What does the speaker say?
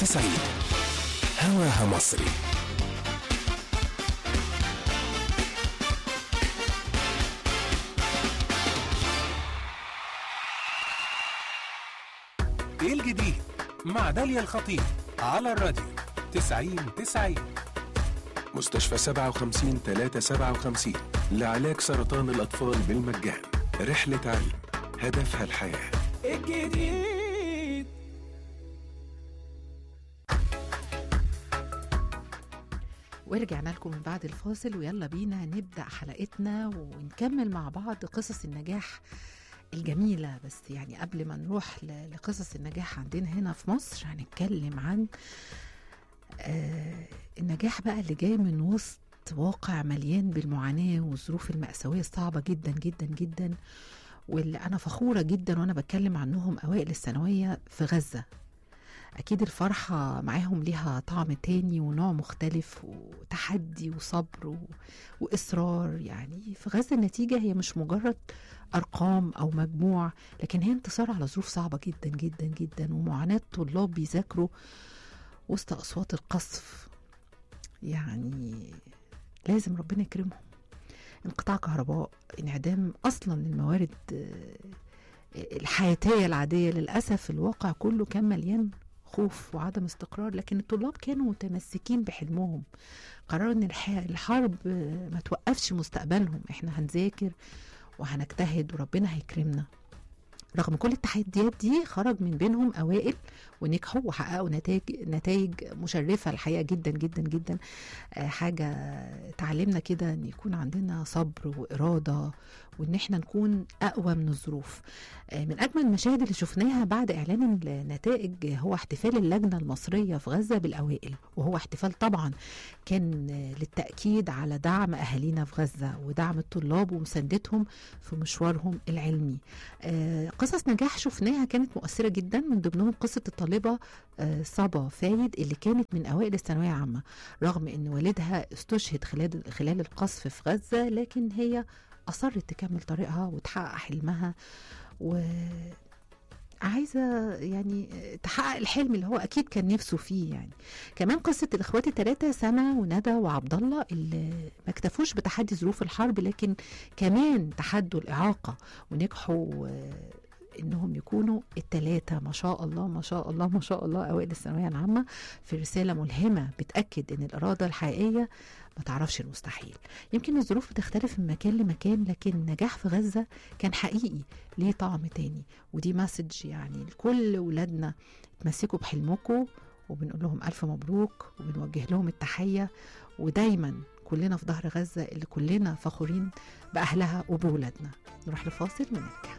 92 هواها مصري ايه الجديد مع داليا الخطيب على الراديو 90 90 مستشفى 57 357 لعلاج سرطان الأطفال بالمجان رحلة علم هدفها الحياة الجديد ورجعنا لكم من بعد الفاصل ويلا بينا نبدأ حلقتنا ونكمل مع بعض قصص النجاح الجميلة بس يعني قبل ما نروح ل- لقصص النجاح عندنا هنا في مصر هنتكلم عن آه النجاح بقى اللي جاي من وسط واقع مليان بالمعاناة والظروف المأساوية الصعبة جدا جدا جدا واللي أنا فخورة جدا وأنا بتكلم عنهم أوائل الثانوية في غزة أكيد الفرحة معاهم ليها طعم تاني ونوع مختلف وتحدي وصبر و... وإصرار يعني في غزة النتيجة هي مش مجرد أرقام أو مجموع لكن هي انتصار على ظروف صعبة جدا جدا جدا ومعاناة طلاب بيذاكروا وسط أصوات القصف يعني لازم ربنا يكرمهم انقطاع كهرباء انعدام أصلا الموارد آه، الحياتية العادية للأسف الواقع كله كان مليان خوف وعدم استقرار لكن الطلاب كانوا متمسكين بحلمهم قرروا ان الح- الحرب آه، ما توقفش مستقبلهم احنا هنذاكر وهنجتهد وربنا هيكرمنا رغم كل التحديات دي خرج من بينهم اوائل ونجحوا وحققوا نتائج نتائج مشرفه الحقيقه جدا جدا جدا آه، حاجه تعلمنا كده ان يكون عندنا صبر واراده وان احنا نكون اقوى من الظروف آه، من اجمل المشاهد اللي شفناها بعد اعلان النتائج هو احتفال اللجنه المصريه في غزه بالاوائل وهو احتفال طبعا كان آه، للتاكيد على دعم اهالينا في غزه ودعم الطلاب ومساندتهم في مشوارهم العلمي آه، قصص نجاح شفناها كانت مؤثره جدا من ضمنهم قصه الطالبه آه، صبا فايد اللي كانت من اوائل الثانويه العامه رغم ان والدها استشهد خلال خلال القصف في غزه لكن هي اصرت تكمل طريقها وتحقق حلمها و عايزه يعني تحقق الحلم اللي هو اكيد كان نفسه فيه يعني كمان قصه الاخوات الثلاثه سما وندى وعبد الله اللي ما اكتفوش بتحدي ظروف الحرب لكن كمان تحدوا الاعاقه ونجحوا آه، انهم يكونوا الثلاثه ما شاء الله ما شاء الله ما شاء الله اوائل الثانويه العامه في رساله ملهمه بتاكد ان الاراده الحقيقيه ما تعرفش المستحيل يمكن الظروف بتختلف من مكان لمكان لكن النجاح في غزه كان حقيقي ليه طعم تاني ودي مسج يعني لكل ولادنا تمسكوا بحلمكم وبنقول لهم الف مبروك وبنوجه لهم التحيه ودايما كلنا في ظهر غزه اللي كلنا فخورين باهلها وبولادنا نروح لفاصل ونرجع